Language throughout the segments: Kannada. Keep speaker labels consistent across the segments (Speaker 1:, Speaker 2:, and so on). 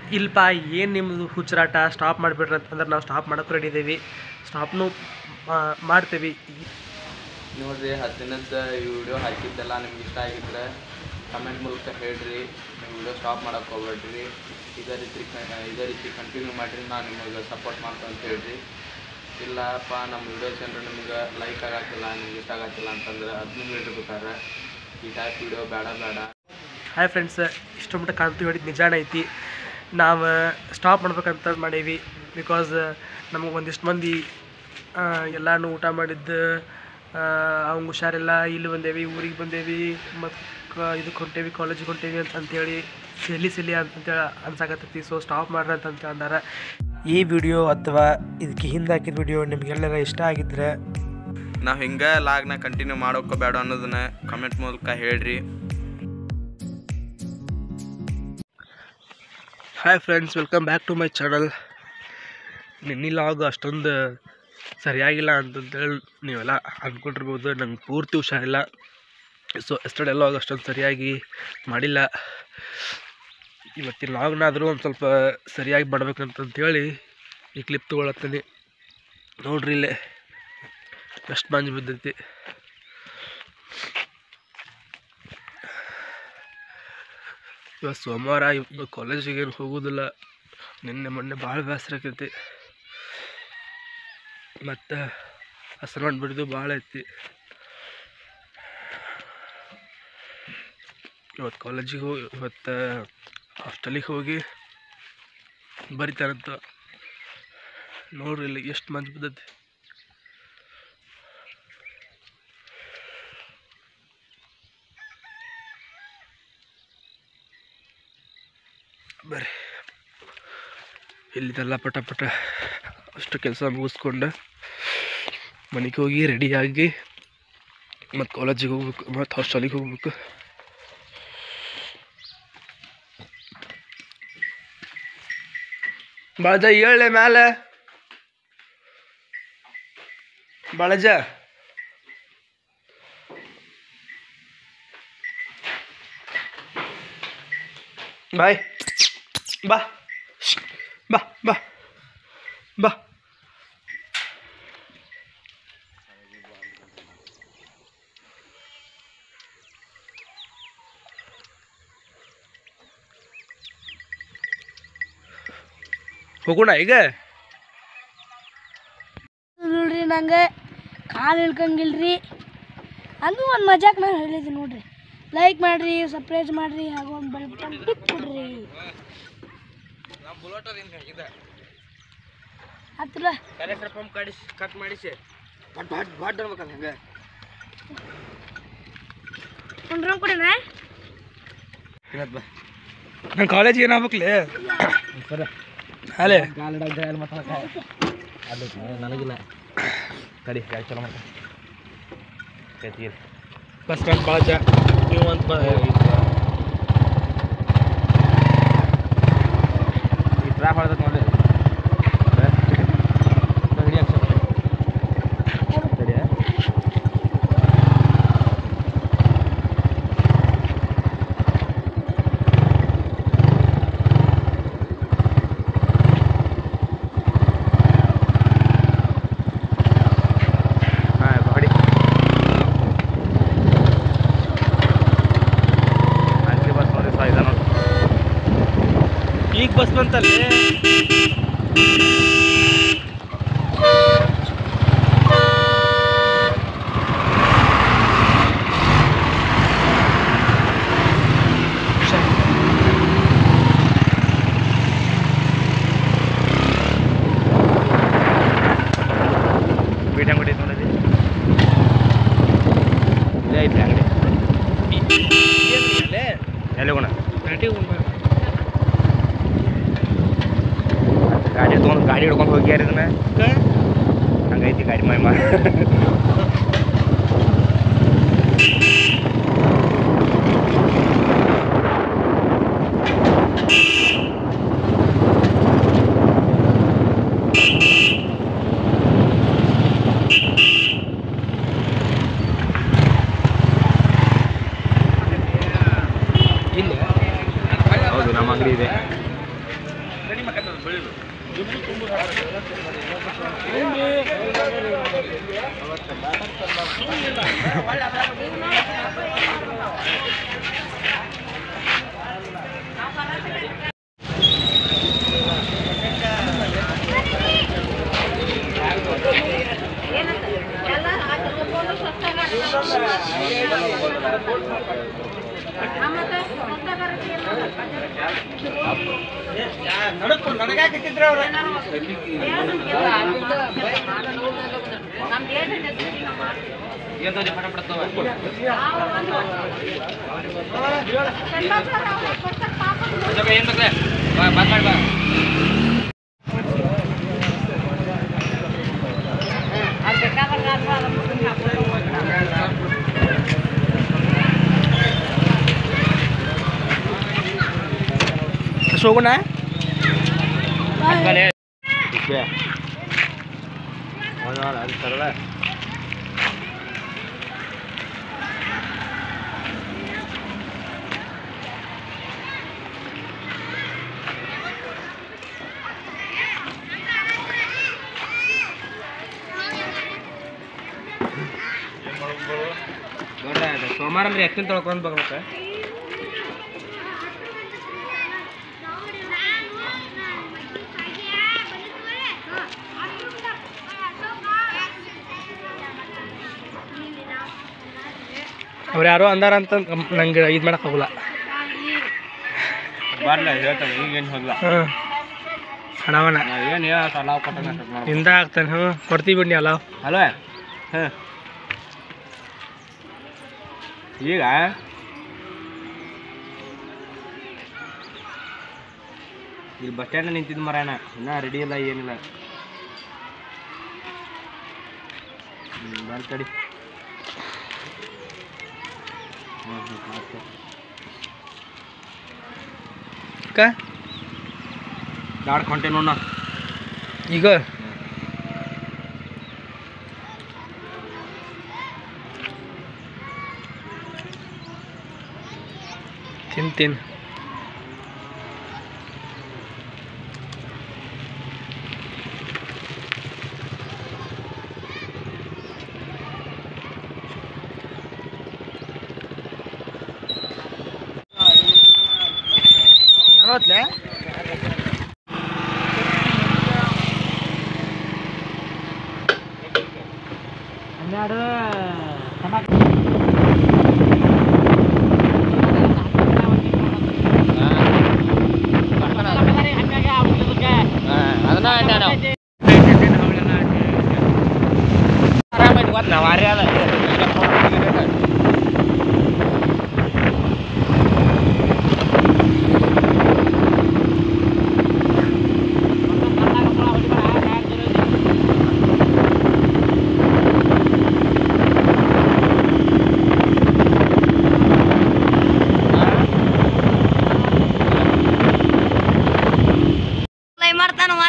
Speaker 1: ಇಲ್ಪ ಏನು ನಿಮ್ಮದು ಹುಚ್ಚರಾಟ ಸ್ಟಾಪ್ ಮಾಡಿಬಿಡ್ರಿ ಅಂತಂದ್ರೆ ನಾವು ಸ್ಟಾಪ್ ಮಾಡೋಕೆ ರೆಡಿ ಇದ್ದೀವಿ ಸ್ಟಾಪ್ನು ಮಾಡ್ತೀವಿ
Speaker 2: ನೋಡ್ರಿ ಹತ್ತು ದಿನದ ಈ ವಿಡಿಯೋ ಹಾಕಿದ್ದೆಲ್ಲ ನಿಮ್ಗೆ ಇಷ್ಟ ಆಗಿದ್ರೆ ಕಮೆಂಟ್ ಮೂಲಕ ಹೇಳ್ರಿ ನೀವು ವಿಡಿಯೋ ಸ್ಟಾಪ್ ಮಾಡಕ್ಕೆ ಹೋಗ್ಬೇಡ್ರಿ ಇದೇ ರೀತಿ ಕ- ಇದೇ ರೀತಿ ಕಂಟಿನ್ಯೂ ಮಾಡಿರಿ ನಾನು ನಿಮಗೆ ಸಪೋರ್ಟ್ ಮಾಡ್ತೀನಿ ಅಂತ ಹೇಳ್ರಿ ಇಲ್ಲಪ್ಪ ನಮ್ಮ ವಿಡಿಯೋಸ್ ಏನಾರ ನಿಮ್ಗೆ ಲೈಕ್ ಆಗತ್ತಿಲ್ಲ ನಿಮ್ಗೆ ಇಷ್ಟ ಆಗತ್ತಿಲ್ಲ ಅಂತಂದ್ರೆ ಅದನ್ನು ಹೇಳ್ಬೇಕಾರೆ ಈ ಟೈಪ್ ವಿಡಿಯೋ ಬೇಡ ಬೇಡ
Speaker 1: ಹಾಯ್ ಫ್ರೆಂಡ್ಸ್ ಇಷ್ಟು ಮಟ್ಟ ಕಾಣ್ತೀವಿ ಹೇಳಿದ್ದು ನಿಜಾನ ಐತಿ ನಾವು ಸ್ಟಾಪ್ ಮಾಡ್ಬೇಕಂತ ಮಾಡೀವಿ ಬಿಕಾಸ್ ನಮಗೆ ಒಂದಿಷ್ಟು ಮಂದಿ ಎಲ್ಲನೂ ಊಟ ಮಾಡಿದ್ದು ಅವ್ಗೆ ಹುಷಾರಿಲ್ಲ ಇಲ್ಲಿ ಬಂದೇವಿ ಊರಿಗೆ ಬಂದೇವಿ ಮತ್ತು ಇದಕ್ಕೆ ಹೊಂಟೇವಿ ಕಾಲೇಜಿಗೆ ಹೊಂಟೇವಿ ಅಂತ ಅಂತೇಳಿ ಸಿಲಿ ಸಿಲಿ ಅಂತಂತೇಳಿ ಅನ್ಸಾಕತ್ತೈತಿ ಸೊ ಸ್ಟಾಪ್ ಮಾಡ್ರಿ ಅಂತ ಅಂದಾರ ಈ ವಿಡಿಯೋ ಅಥವಾ ಇದಕ್ಕೆ ಹಿಂದೆ ಹಾಕಿದ ವಿಡಿಯೋ ನಿಮಗೆಲ್ಲರ ಇಷ್ಟ ಆಗಿದ್ರೆ
Speaker 2: ನಾವು ಹಿಂಗೆ ಲಾಗ್ನ ಕಂಟಿನ್ಯೂ ಮಾಡೋಕೆ ಬೇಡ ಅನ್ನೋದನ್ನ ಕಮೆಂಟ್ ಮೂಲಕ ಹೇಳ್ರಿ
Speaker 1: hi friends welcome back to my channel ನಿನ್ನೆ ಲಾಗ್ ಅಷ್ಟೊಂದು ಸರಿಯಾಗಿಲ್ಲ ಅಂತಂತೇಳಿ ನೀವೆಲ್ಲ ಅಂದ್ಕೊಂಡಿರ್ಬೋದು ನಂಗೆ ಪೂರ್ತಿ ಹುಷಾರಿಲ್ಲ ಸೊ ಎಸ್ಟರ್ಡೆ ಲಾಗ್ ಅಷ್ಟೊಂದು ಸರಿಯಾಗಿ ಮಾಡಿಲ್ಲ ಇವತ್ತಿನ ಲಾಗ್ನಾದರೂ ಒಂದು ಸ್ವಲ್ಪ ಸರಿಯಾಗಿ ಮಾಡ್ಬೇಕಂತಂತೇಳಿ ಈ ಕ್ಲಿಪ್ ತೊಗೊಳತ್ತೀನಿ ನೋಡ್ರಿ ಇಲ್ಲೇ ಎಷ್ಟು ಮಂಜು ಬಿದ್ದೈತಿ ಇವತ್ತು ಸೋಮವಾರ ಇವತ್ತು ಕಾಲೇಜಿಗೆ ಏನು ಹೋಗೋದಿಲ್ಲ ನಿನ್ನೆ ಮೊನ್ನೆ ಭಾಳ ಬೇಸರ ಆಕೈತಿ ಮತ್ತು ಹಸ್ರು ಬಿಡ್ದು ಭಾಳ ಐತಿ ಇವತ್ತು ಕಾಲೇಜಿಗೆ ಹೋಗಿ ಇವತ್ತು ಹಾಸ್ಟೆಲಿಗೆ ಹೋಗಿ ಬರಿತಾರಂತ ನೋಡ್ರಿ ಇಲ್ಲಿ ಎಷ್ಟು ಮಂಜು ಬಿದ್ದೈತಿ ಬರ್ರಿ ಇಲ್ಲಿದೆಲ್ಲ ಪಟ ಪಟ ಅಷ್ಟು ಕೆಲಸ ಮುಗಿಸ್ಕೊಂಡು ಮನೆಗೆ ಹೋಗಿ ರೆಡಿಯಾಗಿ ಮತ್ತು ಕಾಲೇಜಿಗೆ ಹೋಗ್ಬೇಕು ಮತ್ತು ಹಾಸ್ಟೆಲಿಗೆ ಹೋಗ್ಬೇಕು ಬಾಳಜ ಏಳೆ ಮ್ಯಾಲೆ ಬಾಳಜ ಬಾಯ್ ಬಾ ಬಾ ಬಾ ಬಾ ಹೋಗೋಣ ಈಗ
Speaker 3: ನೋಡ್ರಿ ನಂಗೆ ಕಾಲು ಇಳ್ಕಂಗಿಲ್ರಿ ಅದು ಒಂದು ಮಜಾಕ್ ನಾನು ಹೇಳಿದ್ದೀನಿ ನೋಡ್ರಿ ಲೈಕ್ ಮಾಡಿರಿ ಸಬ್ಸ್ಕ್ರೈಬ್ ಮಾಡಿರಿ ಹಾಗೂ ಒಂದು ಬೆಲ್ ಬಟನ್ ಟಿಪ್ ಕೊಡ್ರಿ ಹತ್ತಿರ
Speaker 1: ಕಡಿಸಿ ಕಟ್ ಮಾಡಿಸಿ ಬಟ್ ಬಟ್ ಬಟ್ ಅನ್ಬೇಕಲ್ಲ ಹಂಗೆ
Speaker 3: ಒಂದು ರೌಂಡ್ ಕೊಡಿನ
Speaker 1: ಬಾ ನನ್ನ ಕಾಲೇಜಿಗೆ ಏನಾಗ್ಬೇಕಲೇ ಅಲೇ
Speaker 2: ನನಗಿಲ್ಲ ಕಡಿ ಗಾಡಿ ಚಲೋ ಮಾಡ್ತಾ
Speaker 1: ಬಸ್ ಸ್ಟ್ಯಾಂಡ್ ಬಾಜ ನೀವು ಅಂತ ಬಾ
Speaker 2: ಈ ಟ್ರಾಪ್ ಮಾಡ್ತದೆ ನೋಡಿ ಹಿಡಿ ಸರಿ ಹಾಂ ಹೊಡಿ ಅಂಕಿ ಬಸ್ ನೋಡಿ ಸಹ ಇದೆ ನೋಡಿ
Speaker 1: ಈಗ ಬಸ್ ಬಂತಲ್ಲಿ
Speaker 2: ಬೀಟ್ ಅಂಗಡಿ ಐತೆ ನೋಡಿ ಇಲ್ಲೇ ಐತೆ ಅಂಗಡಿ ಎಲ್ಲಿ ಹೋಗೋಣ ಗಾಡಿ ತೊಗೊಂಡು ಗಾಡಿ ಹಿಡ್ಕೊಂಡು ಹೋಗ್ಯಾರ ಇದನ್ನ ಹಂಗೈತಿ ಗಾಡಿ ಮೈ ಮಾ
Speaker 1: ಇಲ್ಲಿ
Speaker 2: ಹೌದು ನಮ್ಮ ಅಂಗಡಿ ಇದೆ ಏನ್ ಬೇಕಲೆ ಬಂದ್ ಮಾಡಿ ಬಾ
Speaker 1: ಹೋಗೋಣ
Speaker 2: ಸೋಮವಾರ ಅಂದ್ರೆ ಎತ್ತಿನ ತೊಳ್ಕೊಂಡ್ ಬರ್ಬೇಕ
Speaker 1: ಅವ್ರು ಯಾರೋ ಅಂದಾರ ಅಂತ ನಂಗೆ ಇದು ಮಾಡಕ್ ಹೋಗಲ್ಲ
Speaker 2: ಬರ್ಲ ಹೇಳ್ತಾನೆ ಈಗೇನು ಹೋಗ್ಲ
Speaker 1: ಹಾಂ ಹಣವನ
Speaker 2: ನಾವೇನು ಹೇಳ ಅಲಾವ್ ಕೊಟ್ಟಾಗ
Speaker 1: ಇಂದ ಆಗ್ತಾನೆ ಹ್ಞೂ ಕೊಡ್ತೀವಿ ಬಿಡಿ ಅಲ್ಲ
Speaker 2: ಹಲೋ ಹಾಂ ಈಗ ಇಲ್ಲಿ ಬಸ್ ಸ್ಟ್ಯಾಂಡ್ ನಿಂತಿದ್ದು ಮರಣ ಇನ್ನೂ ರೆಡಿ ಇಲ್ಲ ಏನಿಲ್ಲ ಬಂದು ತಡಿ ಹ್ಞೂ ಹ್ಞೂ ಆಯ್ತು
Speaker 1: ಅಕ್ಕ
Speaker 2: ಗಾಡ್ ಕೊಂಟೆ ನೋಡ
Speaker 1: ಈಗ ತಿಂತೀನಿ ನಲವತ್ತಲೇ ಹನ್ನೆರಡು
Speaker 2: ಅದನ್ನ ಆರಾಮಾಗಿ ಗೊತ್ತ ನಾವು ಆರ್ಯ ಅದ
Speaker 3: ಮಾಡ್ತಾನ ಮರ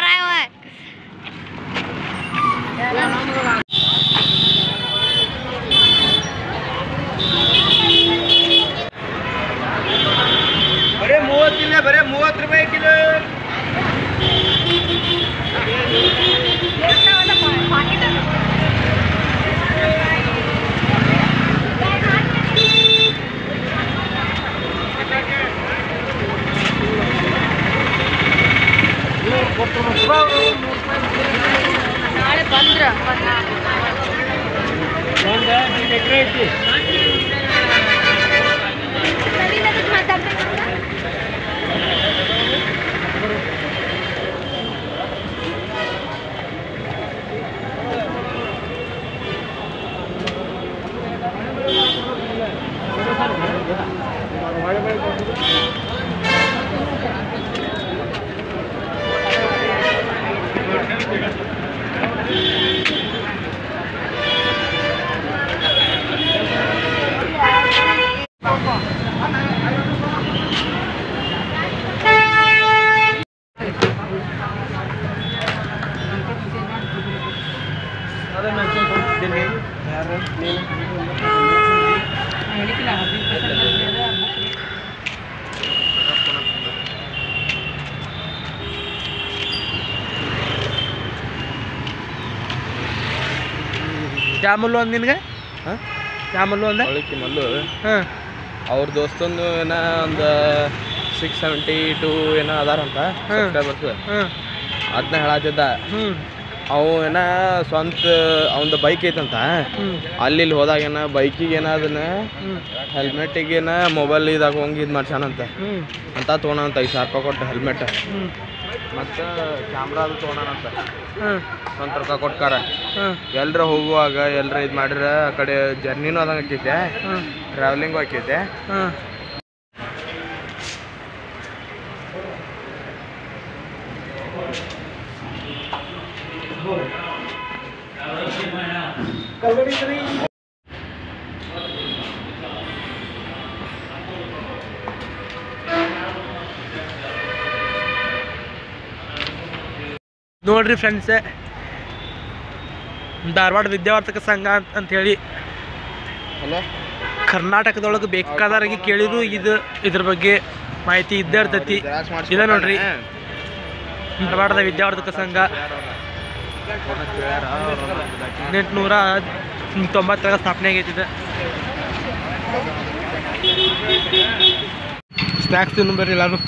Speaker 2: ಬರೇ ಮೂವತ್ತಿಲ್ಲ ಬರೇ ಮೂವತ್ತು ರೂಪಾಯಿ ಕಿಲೋ
Speaker 3: ನಾಳೆ ಬಂದ್ರ
Speaker 1: ಯಾವ ಮಲ್ಲು ಅಂದ ನಿನಗೆ
Speaker 2: ಹಾಂ
Speaker 1: ಯಾವ ಮಲ್ಲು ಅಂದ
Speaker 2: ಅವಳಿಕೆ ಮಲ್ಲು
Speaker 1: ಹಾಂ
Speaker 2: ಅವ್ರ ದೋಸ್ತಂದು ಏನೋ ಒಂದು ಸಿಕ್ಸ್ ಸೆವೆಂಟಿ ಟು ಏನೋ ಅದಾರಂತ ಸಬ್ಸ್ಕ್ರೈಬರ್ಸ್
Speaker 1: ಹಾಂ
Speaker 2: ಅದನ್ನ ಹೇಳತ್ತಿದ್ದ
Speaker 1: ಹ್ಞೂ
Speaker 2: ಅವು ಏನ ಸ್ವಂತ ಅವಂದು ಬೈಕ್ ಐತಂತ
Speaker 1: ಹ್ಞೂ
Speaker 2: ಅಲ್ಲಿ ಇಲ್ಲಿ ಹೋದಾಗೇನ ಬೈಕಿಗೆ ಏನ ಅದನ್ನ
Speaker 1: ಹ್ಞೂ
Speaker 2: ಹೆಲ್ಮೆಟಿಗೇನ ಮೊಬೈಲ್ ಇದಾಗ ಹೋಗಿ ಇದು ಮಾಡ್ಸ್ಯಾನಂತ
Speaker 1: ಹ್ಞೂ
Speaker 2: ಅಂತ ತೊಗೊಳಂತ ಐದು ಸಾವಿರ ರೂಪಾಯಿ ಕೊಟ್ಟು ಹೆಲ್ಮೆಟ್
Speaker 1: ಹ್ಞೂ
Speaker 2: ಮತ್ತು ಕ್ಯಾಮ್ರಾ ಅದು ತೊಗೊಳಂತ
Speaker 1: ಹಾಂ
Speaker 2: ಸ್ವಂತ ರೊಕ್ಕ ಕೊಟ್ಕಾರ
Speaker 1: ಹಾಂ
Speaker 2: ಎಲ್ರ ಹೋಗುವಾಗ ಎಲ್ರ ಇದು ಮಾಡಿದ್ರೆ ಆ ಕಡೆ ಜರ್ನಿನೂ ಅದಂಗೆ ಆಕೈತೆ
Speaker 1: ಹಾಂ
Speaker 2: ಟ್ರಾವೆಲಿಂಗು ಆಕೈತೆ
Speaker 1: ಹಾಂ ನೋಡ್ರಿ ಫ್ರೆಂಡ್ಸೆ ಧಾರವಾಡ ವಿದ್ಯಾವರ್ತಕ ಸಂಘ ಅಂತ ಅಂಥೇಳಿ
Speaker 2: ಹಲೋ
Speaker 1: ಕರ್ನಾಟಕದೊಳಗೆ ಬೇಕಾದವರಿಗೆ ಕೇಳಿದ್ರು ಇದು ಇದ್ರ ಬಗ್ಗೆ ಮಾಹಿತಿ ಇದ್ದೇ ಇರ್ತೈತಿ ಇದೆ ನೋಡ್ರಿ ಧಾರವಾಡದ ವಿದ್ಯಾವರ್ಧಕ ಸಂಘ ಎಂಟುನೂರ ತೊಂಬತ್ತರ ಸ್ಥಾಪನೆ ಆಗೈತಿ ಇದು ಸ್ನ್ಯಾಕ್ಸ್ ತಿನ್ನು ಬರ್ರಿ ಎಲ್ಲಾರು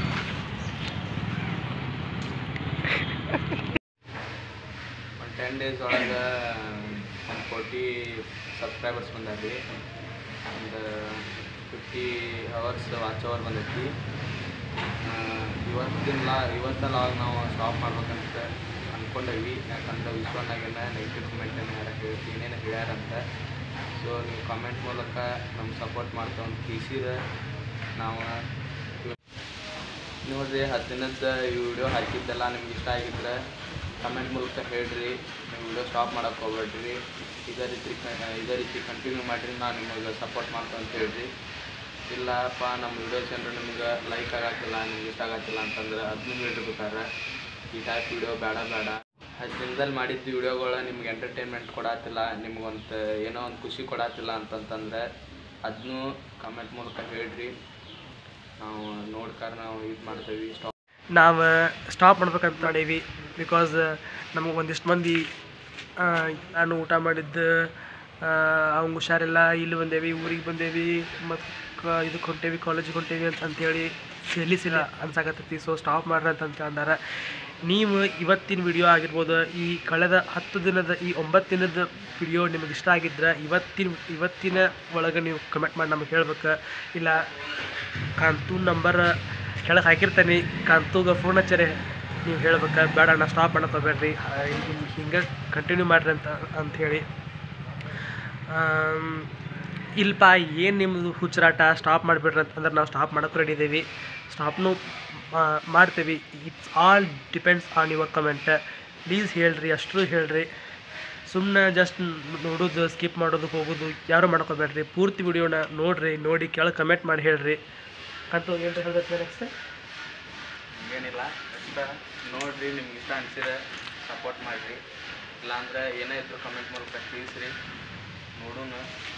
Speaker 2: ಒಂದು ಟೆನ್ ಡೇಸ್ ಒಳಗೆ ಒಂದು ಫೋರ್ಟಿ ಸಬ್ಸ್ಕ್ರೈಬರ್ಸ್ ಬಂದಾರಿ ಒಂದು ಫಿಫ್ಟಿ ಅವರ್ಸ್ ವಾಚ್ ಅವರ್ ಬಂದೈತಿ ಆ, ಇವತ್ತಿನ ಲಾ ಇವತ್ತ ಲಾಗ್ ನಾವು ಸ್ಟಾಪ್ ಮಾಡ್ಬೇಕಂತ ಅಂದ್ಕೊಂಡೇವಿ ಯಾಕಂದ್ರೆ ವಿಶ್ವನಾಗೇನ ನೆಗೆಟಿವ್ ಕಮೆಂಟನ್ನು ಯಾರು ಹೇಳಿ ಏನೇನು ಹೇಳ್ಯಾರಂತ ಸೊ ನೀವು ಕಮೆಂಟ್ ಮೂಲಕ ನಮ್ಗೆ ಸಪೋರ್ಟ್ ಮಾಡ್ತಾ ಅಂತ ತಿಳಿಸಿದ್ರೆ ನಾವು ನೋಡ್ರಿ ಹತ್ತು ದಿನದ ಈ ವಿಡಿಯೋ ಹಾಕಿದ್ದೆಲ್ಲ ನಿಮ್ಗೆ ಇಷ್ಟ ಆಗಿದ್ರೆ ಕಮೆಂಟ್ ಮೂಲಕ ಹೇಳ್ರಿ ನೀವು ವಿಡಿಯೋ ಸ್ಟಾಪ್ ಮಾಡಕ್ಕೆ ಹೋಗ್ಬೇಡ್ರಿ ಇದೇ ರೀತಿ ಕ- ಇದೇ ರೀತಿ ಕಂಟಿನ್ಯೂ ಮಾಡಿರಿ ನಾನು ನಿಮಗೆ ಸಪೋರ್ಟ್ ಮಾಡ್ತಾ ಅಂತ ಹೇಳ್ರಿ ಇಲ್ಲಪ್ಪ ನಮ್ಮ ವಿಡಿಯೋಸ್ ಏನಾರ ನಿಮ್ಗೆ ಲೈಕ್ ಆಗತ್ತಿಲ್ಲ ನಿಮ್ಗೆ ಇಷ್ಟ ಆಗತ್ತಿಲ್ಲ ಅಂತಂದ್ರೆ ಅದನ್ನು ಹೇಳ್ಬೇಕಾರೆ ಈ ಟೈಪ್ ವಿಡಿಯೋ ಬೇಡ ಬೇಡ ಹತ್ತು ದಿನದಲ್ಲಿ ಮಾಡಿದ್ದು ವಿಡಿಯೋಗಳು ನಿಮ್ಗೆ ಎಂಟರ್ಟೈನ್ಮೆಂಟ್ ಕೊಡತ್ತಿಲ್ಲ ನಿಮ್ಗೊಂದು ಏನೋ ಒಂದು ಖುಷಿ ಕೊಡತ್ತಿಲ್ಲ ಅಂತಂತಂದ್ರೆ ಅದನ್ನು ಕಮೆಂಟ್ ಮೂಲಕ ಹೇಳ್ರಿ ನಾವು ನೋಡ್ಕಾರ ನಾವು ಇದು ಮಾಡ್ತೇವೆ ಸ್ಟಾಪ್
Speaker 1: ನಾವು ಸ್ಟಾಪ್ ಮಾಡ್ಬೇಕಂತ ಮಾಡೀವಿ ಬಿಕಾಸ್ ನಮಗೆ ಒಂದಿಷ್ಟು ಮಂದಿ ಆ, ನಾನು ಊಟ ಮಾಡಿದ್ದು ಅವ್ನು ಹುಷಾರಿಲ್ಲ ಇಲ್ಲಿ ಬಂದೇವಿ ಊರಿಗೆ ಬಂದೇವಿ ಮತ್ತು ಇದಕ್ಕೆ ಹೊಂಟೇವಿ ಕಾಲೇಜಿಗೆ ಹೊಂಟೇವಿ ಅಂತ ಅಂತೇಳಿ ಸಿಲಿ ಸಿಲ ಅನ್ಸಾಕತ್ತೈತಿ ಸೊ ಸ್ಟಾಪ್ ಮಾಡ್ರಿ ಅಂತ ಅಂದಾರ ನೀವು ಇವತ್ತಿನ ವಿಡಿಯೋ ಆಗಿರ್ಬೋದು ಈ ಕಳೆದ ಹತ್ತು ದಿನದ ಈ ಒಂಬತ್ತು ದಿನದ ವಿಡಿಯೋ ನಿಮಗೆ ಇಷ್ಟ ಆಗಿದ್ರೆ ಇವತ್ತಿನ ಇವತ್ತಿನ ಒಳಗೆ ನೀವು ಕಮೆಂಟ್ ಮಾಡಿ ನಮಗೆ ಹೇಳ್ಬೇಕು ಇಲ್ಲ ಕಾಂತು ನಂಬರ್ ಕೆಳಗೆ ಹಾಕಿರ್ತಾನೆ ಕಾಂತುಗ ಫೋನ್ ಹಚ್ಚರೆ ನೀವು ಹೇಳ್ಬೇಕು ಬೇಡ ನಾ ಸ್ಟಾಪ್ ಮಾಡಕ್ಕೆ ಹೋಗ್ಬೇಡ್ರಿ ಹಿಂಗೆ ಕಂಟಿನ್ಯೂ ಮಾಡ್ರಿ ಅಂತ ಅಂಥೇಳಿ ಇಲ್ಪ ಏನು ನಿಮ್ಮದು ಹುಚ್ಚರಾಟ ಸ್ಟಾಪ್ ಮಾಡಿಬಿಡ್ರಿ ಅಂತಂದ್ರೆ ನಾವು ಸ್ಟಾಪ್ ಮಾಡೋಕೆ ರೆಡಿ ಇದ್ದೀವಿ ಸ್ಟಾಪ್ನು ಮಾಡ್ತೀವಿ it's all depends on your comment please ಹೇಳ್ರಿ ಅಷ್ಟು ಹೇಳ್ರಿ ಸುಮ್ಮನೆ ಜಸ್ಟ್ ನೋಡೋದು ಸ್ಕಿಪ್ ಮಾಡೋದು ಹೋಗೋದು ಯಾರು ಮಾಡ್ಕೋಬೇಡ್ರಿ ಪೂರ್ತಿ ವಿಡಿಯೋನ ನೋಡ್ರಿ ನೋಡಿ ಕೆಳಗೆ ಕಮೆಂಟ್ ಮಾಡಿ ಹೇಳ್ರಿ ಅಂತ ಏನು ಹೇಳ್ಬೇಕು ನೆಕ್ಸ್ಟ್
Speaker 2: ಏನಿಲ್ಲ ಅಷ್ಟ ನೋಡ್ರಿ ನಿಮ್ಗೆ ಇಷ್ಟ ಅನ್ಸಿದ್ರೆ ಸಪೋರ್ಟ್ ಮಾಡಿರಿ ಇಲ್ಲಾಂದ್ರೆ ಏನೇ ಇದ್ರು ಕಮೆಂಟ್ ಮೂಲಕ ತಿಳಿಸ್ರಿ ನೋಡೋಣ